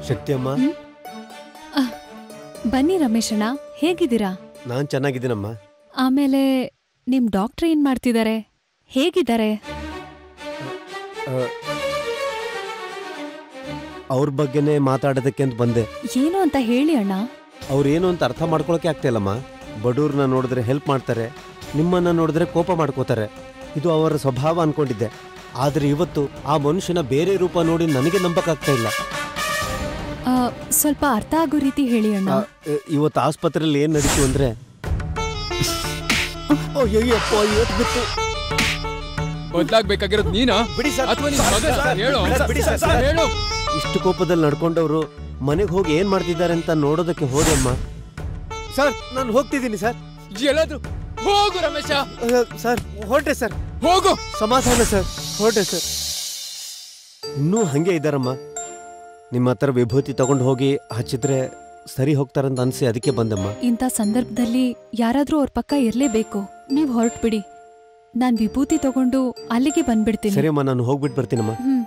ಶಕ್ತಿ ಅಮ್ಮ ಬನ್ನಿ ರಮೇಶಣ್ಣ ಹೇಗಿದ್ದೀರಾ ನಾನ್ ಚೆನ್ನಾಗಿದ್ದೀನಮ್ಮ ಆಮೇಲೆ ನಿಮ್ ಡಾಕ್ಟರ್ ಏನ್ ಮಾಡ್ತಿದ್ದಾರೆ ಹೇಗಿದ್ದಾರೆ ಅವ್ರ ಬಗ್ಗೆನೇ ಮಾತಾಡೋದಕ್ಕೆ ಅಂತ ಬಂದೆ ಏನು ಅಂತ ಹೇಳಿ ಅಣ್ಣ ಅವ್ರು ಏನು ಅಂತ ಅರ್ಥ ಮಾಡ್ಕೊಳಕ್ಕೆ ಆಗ್ತಾ ಇಲ್ಲಮ್ಮ ಬಡವ್ರನ್ನ ನೋಡಿದ್ರೆ ಹೆಲ್ಪ್ ಮಾಡ್ತಾರೆ ನಿಮ್ಮನ್ನ ನೋಡಿದ್ರೆ ಕೋಪ ಮಾಡ್ಕೋತಾರೆ ಇದು ಅವರ ಸ್ವಭಾವ ಅನ್ಕೊಂಡಿದ್ದೆ ಆದ್ರೆ ಇವತ್ತು ಆ ಮನುಷ್ಯನ ಬೇರೆ ರೂಪ ನೋಡಿ ನನಗೆ ನಂಬಕ್ಕಾಗ್ತಾ ಇಲ್ಲ ಆ, ಸ್ವಲ್ಪ ಅರ್ಥ ಆಗೋ ರೀತಿ ಹೇಳಿ ಅಣ್ಣ ಆ, ಇ- ಇವತ್ತು ಆಸ್ಪತ್ರೆಯಲ್ಲಿ ಏನ್ ನಡೀತು ಅಂದ್ರೆ ಅಯ್ಯಯ್ಯಪ್ಪ, ಇವತ್ತು ಬಿತ್ತು. ಬದ್ಲಾಗ್ಬೇಕಾಗಿರೋದು ನೀನಾ ಬಿಡಿ ಸರ್. ಅಥವಾ ನಿನ್ ಮಗ ಸರ್, ಹೇಳು ಸರ್, ಬಿಡಿ ಸರ್, ಸರ್. ಹೇಳು ಇಷ್ಟು ಕೋಪದಲ್ಲಿ ನಡ್ಕೊಂಡವ್ರು ಮನೆಗೆ ಹೋಗಿ ಏನ್ ಮಾಡ್ತಿದ್ದಾರೆ ಅಂತ ನೋಡೋದಕ್ಕೆ ಹೋದೆ ಅಮ್ಮ ಸರ್ ನಾನು ಹೋಗ್ತಿದ್ದೀನಿ ಸರ್ ಎಲ್ಲಾದ್ರೂ ಹೋಗು ರಮೇಶ ಅಹ್, ಸರ್ ಹೊರಟೆ ಸರ್ ಹೋಗು ಸಮಾಧಾನ ಸರ್ ಹೊರಟೆ ಸರ್ ಇನ್ನೂ ಹಂಗೆ ಇದ್ದಾರಮ್ಮ ನಿಮ್ಮ ಹತ್ರ ವಿಭೂತಿ ತಗೊಂಡು ಹೋಗಿ ಹಚ್ಚಿದ್ರೆ ಸರಿ ಹೋಗ್ತಾರಂತ ಅನ್ಸಿ ಅದಕ್ಕೆ ಬಂದಮ್ಮ ಇಂಥ ಸಂದರ್ಭದಲ್ಲಿ ಯಾರಾದ್ರೂ ಅವ್ರ ಪಕ್ಕ ಇರ್ಲೇಬೇಕು ನೀವ್ ಹೊರಟ್ಬಿಡಿ ನಾನ್ ವಿಭೂತಿ ತಗೊಂಡು ಅಲ್ಲಿಗೆ ಬಂದ್ಬಿಡ್ತೀನಿ ಸರಿ ಅಮ್ಮ ನಾನು ಹೋಗ್ಬಿಟ್ಟು ಬರ್ತೀನಮ್ಮ ಹ್ಮ್